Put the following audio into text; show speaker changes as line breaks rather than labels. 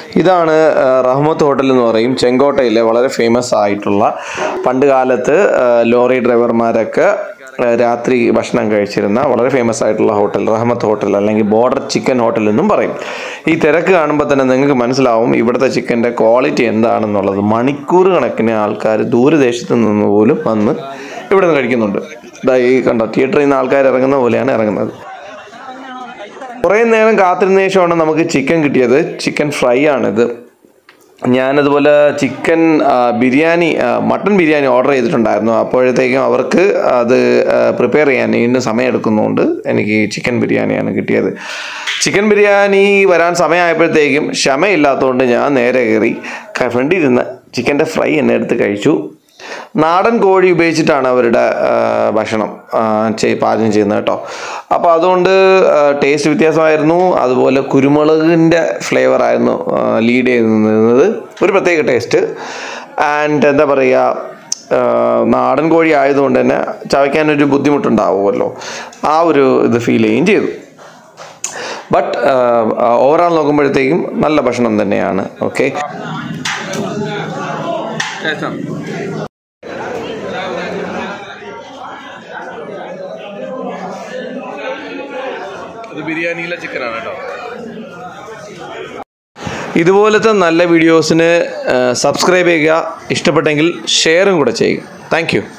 ഇതാണ് ആ, റഹ്മത്ത് ഹോട്ടൽ എന്ന് പറയും ചെങ്കോട്ടയിലെ വളരെ ഫേമസ് ആയിട്ടുള്ള പണ്ട് കാലത്ത് ആ, ലോറി ഡ്രൈവർമാരൊക്കെ ആ, രാത്രി ഭക്ഷണം കഴിച്ചിരുന്ന വളരെ ഫേമസ് ആയിട്ടുള്ള ഹോട്ടൽ റഹ്മത്ത് ഹോട്ടൽ അല്ലെങ്കിൽ ബോർഡർ ചിക്കൻ ഹോട്ടൽ എന്നും പറയും ഈ തിരക്ക് കാണുമ്പോൾ തന്നെ നിങ്ങൾക്ക് മനസ്സിലാവും ഇവിടുത്തെ ചിക്കൻ്റെ ക്വാളിറ്റി എന്താണെന്നുള്ളത് മണിക്കൂർ കണക്കിന് ആൾക്കാർ ദൂരദേശത്ത് നിന്ന് പോലും വന്ന് ഇവിടെ നിന്ന് കഴിക്കുന്നുണ്ട് ഇതാ ഈ കണ്ടോ തിയേറ്ററിൽ നിന്ന് ആൾക്കാർ ഇറങ്ങുന്ന പോലെയാണ് ഇറങ്ങുന്നത് കുറേ നേരം കാത്തിരുന്ന ശേഷമാണ് നമുക്ക് ചിക്കൻ കിട്ടിയത് ചിക്കൻ ഫ്രൈ ആണിത് ഞാനതുപോലെ ചിക്കൻ ആ, ബിരിയാണി ആ, മട്ടൺ ബിരിയാണി ഓർഡർ ചെയ്തിട്ടുണ്ടായിരുന്നു അപ്പോഴത്തേക്കും അവർക്ക് അത് പ്രിപ്പയർ ചെയ്യാൻ വീണ്ടും സമയം എടുക്കുന്നതുകൊണ്ട് എനിക്ക് ചിക്കൻ ബിരിയാണിയാണ് കിട്ടിയത് ചിക്കൻ ബിരിയാണി വരാൻ സമയമായപ്പോഴത്തേക്കും ക്ഷമയില്ലാത്തതുകൊണ്ട് ഞാൻ നേരെ കയറി ഫ്രണ്ടിൽ ഇരുന്ന് ചിക്കൻ്റെ ഫ്രൈ എന്നെ എടുത്ത് കഴിച്ചു നാടൻ കോഴി ഉപയോഗിച്ചിട്ടാണ് അവരുടെ ആ, ഭക്ഷണം ആ, ചെയ് പാചകം ചെയ്യുന്നത് കേട്ടോ അപ്പോൾ അതുകൊണ്ട് ടേസ്റ്റ് വ്യത്യാസമായിരുന്നു അതുപോലെ കുരുമുളകിൻ്റെ ഫ്ലേവർ ആയിരുന്നു ലീഡ് ചെയ്തിരുന്നത് ഒരു പ്രത്യേക ടേസ്റ്റ് ആൻഡ് എന്താ പറയുക ആ, നാടൻ കോഴി ആയതുകൊണ്ട് തന്നെ ചവയ്ക്കാനൊരു ബുദ്ധിമുട്ടുണ്ടാവുമല്ലോ ആ ഒരു ഇത് ഫീൽ ചെയ്യുകയും ചെയ്തു ബട്ട് ഓവറാൾ നോക്കുമ്പോഴത്തേക്കും നല്ല ഭക്ഷണം തന്നെയാണ് ഓക്കെ
ഇത് ബിരിയാണിയിലെ ചിക്കനാണ് കേട്ടോ
ഇതുപോലത്തെ നല്ല വീഡിയോസിന് സബ്സ്ക്രൈബ് ചെയ്യുക ഇഷ്ടപ്പെട്ടെങ്കിൽ ഷെയറും കൂടെ ചെയ്യുക താങ്ക്